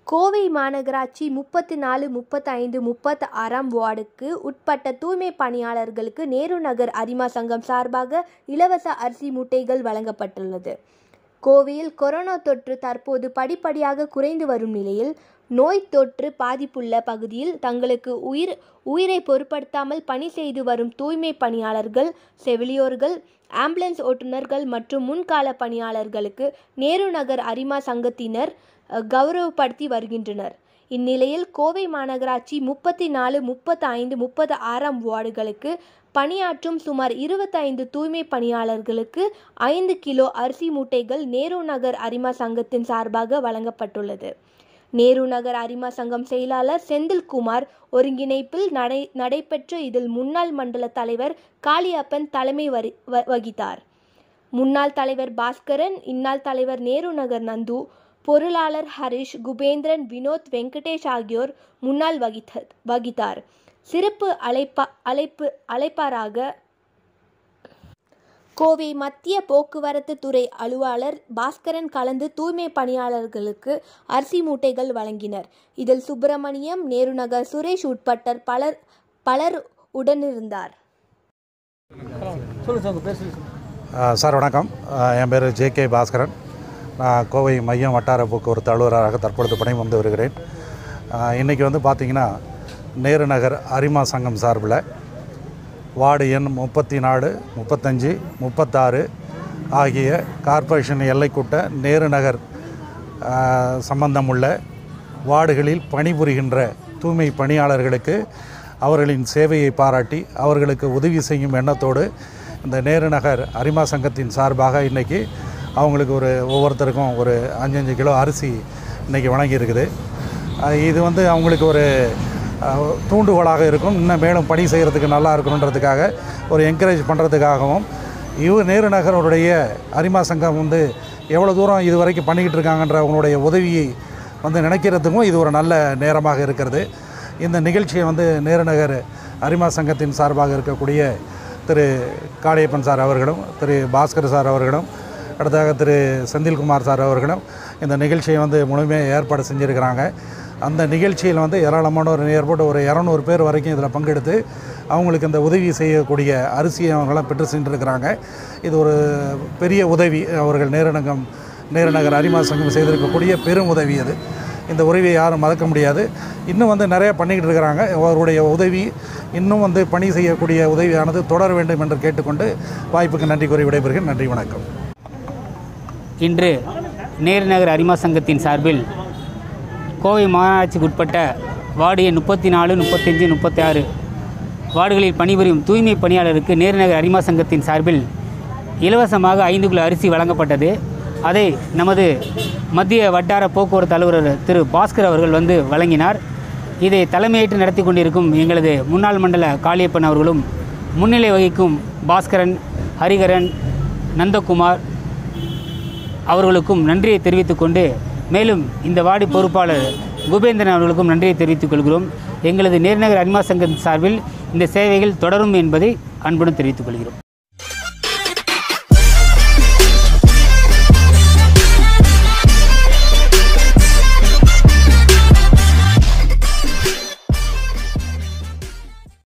கோவை மாநகராட்சி முப்பத்து நாலு முப்பத்தைந்து முப்பத்து ஆறாம் வார்டுக்கு உட்பட்ட தூய்மை பணியாளர்களுக்கு நேரு நகர் அரிமா சங்கம் சார்பாக இலவச அரிசி மூட்டைகள் வழங்கப்பட்டுள்ளது கோவையில் கொரோனா தொற்று தற்போது படிப்படியாக குறைந்து வரும் நிலையில் நோய் தொற்று பாதிப்புள்ள பகுதியில் தங்களுக்கு உயிர் உயிரை பொருட்படுத்தாமல் பணி செய்து வரும் தூய்மை பணியாளர்கள் செவிலியோர்கள் ஆம்புலன்ஸ் ஓட்டுநர்கள் மற்றும் முன்கால பணியாளர்களுக்கு நேரு நகர் அரிமா சங்கத்தினர் அஹ், கௌரவப்படுத்தி வருகின்றனர் இந்நிலையில் கோவை மாநகராட்சி முப்பத்தி நாலு முப்பத்தி ஐந்து முப்பத்தி ஆறாம் வார்டுகளுக்கு பணியாற்றும் சுமார் இருபத்தைந்து தூய்மை பணியாளர்களுக்கு ஐந்து கிலோ அரிசி மூட்டைகள் நேரு நகர் அரிமா சங்கத்தின் சார்பாக வழங்கப்பட்டுள்ளது நேரு நகர் அரிமா சங்கம் செயலாளர் செந்தில்குமார் ஒருங்கிணைப்பில் நடை நடைபெற்ற இதில் முன்னாள் மண்டல தலைவர் காளியப்பன் தலைமை வரி வ- வகித்தார் முன்னாள் தலைவர் பாஸ்கரன் இந்நாள் தலைவர் நேரு நகர் நந்து பொருளாளர் ஹரிஷ் குபேந்திரன் வினோத் வெங்கடேஷ் ஆகியோர் முன்னாள் வகித்த வகித்தார் சிறப்பு அழைப்பா அழைப்பு அழைப்பாராக கோவை மத்திய போக்குவரத்து துறை அலுவலர் பாஸ்கரன் கலந்து தூய்மை பணியாளர்களுக்கு அரிசி மூட்டைகள் வழங்கினர் இதில் சுப்பிரமணியம் நேருநகர் சுரேஷ் உட்பட்ட பலர் பலர் உடனிருந்தார் ஆ, சார் வணக்கம் ஆ, என் பேர் ஜே கே பாஸ்கரன் நான் கோவை மையம் வட்டார போக்குவரத்து அலுவலராக தற்பொழுது பணி வந்து வருகிறேன் ஆ, இன்னைக்கு வந்து பார்த்திங்கன்னா நேரு நகர் அரிமா சங்கம் சார்பில் வார்டு எண் முப்பத்தி நாலு முப்பத்தஞ்சு முப்பத்தாறு ஆகிய கார்ப்பரேஷன் எல்லைக்குட்ட நேரு நகர் ஆ, சம்பந்தமுள்ள வார்டுகளில் பணிபுரிகின்ற தூய்மை பணியாளர்களுக்கு அவர்களின் சேவையை பாராட்டி அவர்களுக்கு உதவி செய்யும் எண்ணத்தோடு இந்த நேரு நகர் அரிமா சங்கத்தின் சார்பாக இன்றைக்கி அவங்களுக்கு ஒரு ஒவ்வொருத்தருக்கும் ஒரு அஞ்சஞ்சு கிலோ அரிசி இன்றைக்கி வழங்கியிருக்குது அஹ் இது வந்து அவங்களுக்கு ஒரு அஹ், தூண்டுகோலாக இருக்கும் இன்னும் மேலும் பணி செய்கிறதுக்கு நல்லா இருக்கணுன்றதுக்காக ஒரு என்கரேஜ் பண்ணுறதுக்காகவும் இவர் நேரு நகருடைய அரிமா சங்கம் வந்து எவ்வளோ தூரம் இது வரைக்கும் பண்ணிக்கிட்டு இருக்காங்கன்ற அவங்களுடைய உதவியை வந்து நினைக்கிறதுக்கும் இது ஒரு நல்ல நேரமாக இருக்கிறது இந்த நிகழ்ச்சியை வந்து நேரு நகர் அரிமா சங்கத்தின் சார்பாக இருக்கக்கூடிய திரு காளியப்பன் சார் அவர்களும் திரு பாஸ்கர் சார் அவர்களும் அடுத்ததாக திரு செந்தில்குமார் சார் அவர்களும் இந்த நிகழ்ச்சியை வந்து முழுமையாக ஏற்பாடு செஞ்சுருக்கிறாங்க அந்த நிகழ்ச்சியில் வந்து ஏராளமானோர் ஏற்பட்டு ஒரு இரநூறு பேர் வரைக்கும் இதில் பங்கெடுத்து அவங்களுக்கு இந்த உதவி செய்யக்கூடிய அரிசியை அவங்களாம் பெற்று சென்றிருக்கிறாங்க இது ஒரு பெரிய உதவி அவர்கள் நேருநகம் நேருநகர் அரிமா சங்கம் செய்திருக்கக்கூடிய பெரும் உதவி அது இந்த உதவியை யாரும் மறக்க முடியாது இன்னும் வந்து நிறைய பண்ணிக்கிட்டு இருக்கிறாங்க அவருடைய உதவி இன்னும் வந்து பணி செய்யக்கூடிய உதவியானது தொடர வேண்டும் என்று கேட்டுக்கொண்டு வாய்ப்புக்கு நன்றி கூறி விடைபெறுகிறேன் நன்றி வணக்கம் இன்று நேரு நகர் அரிமா சங்கத்தின் சார்பில் கோவை மாநகராட்சிக்கு உட்பட்ட வார்டு எண் முப்பத்தி நாலு முப்பத்தஞ்சு முப்பத்தி ஆறு வார்டுகளில் பணிபுரியும் தூய்மை பணியாளருக்கு நேரு நகர் அரிமா சங்கத்தின் சார்பில் இலவசமாக ஐந்து கிலோ அரிசி வழங்கப்பட்டது அதை நமது மத்திய வட்டார போக்குவரத்து அலுவலர் திரு பாஸ்கர் அவர்கள் வந்து வழங்கினார் இதை தலைமையேற்று நடத்தி கொண்டிருக்கும் எங்களது முன்னாள் மண்டல காளியப்பன் அவர்களும் முன்னிலை வகிக்கும் பாஸ்கரன் ஹரிகரன் நந்தகுமார் அவர்களுக்கும் நன்றியை தெரிவித்துக் கொண்டு மேலும் இந்த வார்டு பொறுப்பாளர் குபேந்திரன் அவர்களுக்கும் நன்றியை தெரிவித்துக் கொள்கிறோம் எங்களது நேர்நகர் அனிமா சங்கம் சார்பில் இந்த சேவைகள் தொடரும் என்பதை அன்புடன் தெரிவித்துக் கொள்கிறோம்